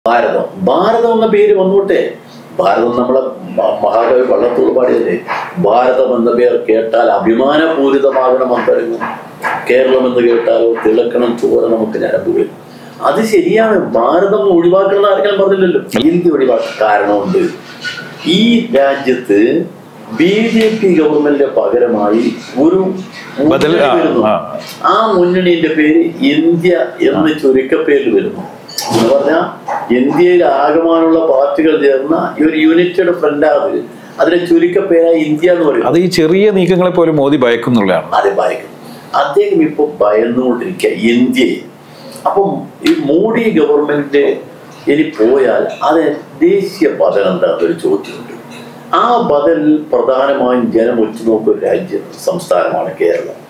ഭാരതം ഭാരതം എന്ന പേര് വന്നോട്ടെ ഭാരതം നമ്മളെ മ- മഹാകവി വള്ളത്തോട് പാടിയല്ലേ ഭാരതം എന്ന പേർ കേട്ടാൽ അഭിമാനപൂരിതമാകണം അന്തരംഗം കേരളം എന്ന് കേട്ടാലോ തിളക്കണം ചോര നമുക്ക് ഞരമ്പുകളിൽ അത് ശരിയാണ് ഭാരതം ഒഴിവാക്കണം ആർക്കും പറഞ്ഞില്ലല്ലോ ഇന്ത്യ ഒഴിവാക്കാൻ കാരണമുണ്ട് ഈ രാജ്യത്ത് ബി ജെ പി ഗവൺമെന്റിന്റെ പകരമായി ഒരു ബദൽ- മുന്നണി ആ, വരുന്നു ആ. ആ മുന്നണിന്റെ പേര് ഇന്ത്യ എന്ന് ചുരുക്കപ്പേരിൽ വരുന്നു എന്ന് പറഞ്ഞാൽ ഇന്ത്യയിൽ ആകമാനുള്ള പാർട്ടികൾ ചേർന്ന ഈ ഒരു യുണൈറ്റഡ് ഫ്രണ്ടാണ് അതിന്റെ ചുരുക്കപ്പേരായി ഇന്ത്യ എന്ന് പറയും അത് ഈ ചെറിയ നീക്കങ്ങളെ പോലും മോദി ഭയക്കുന്നുള്ളതാണ് അത് ഭയക്കും അദ്ദേഹം ഇപ്പൊ ഭയന്നുകൊണ്ടിരിക്കുക ഇന്ത്യയെ അപ്പം ഈ മോഡി ഗവൺമെന്റ് ഇനി പോയാൽ അത് ദേശീയ ബദൽ എന്താണെന്നൊരു ചോദ്യമുണ്ട് ആ ബദൽ പ്രധാനമായും ജനം ഉറ്റുനോക്കുന്ന രാജ്യം സംസ്ഥാനമാണ് കേരളം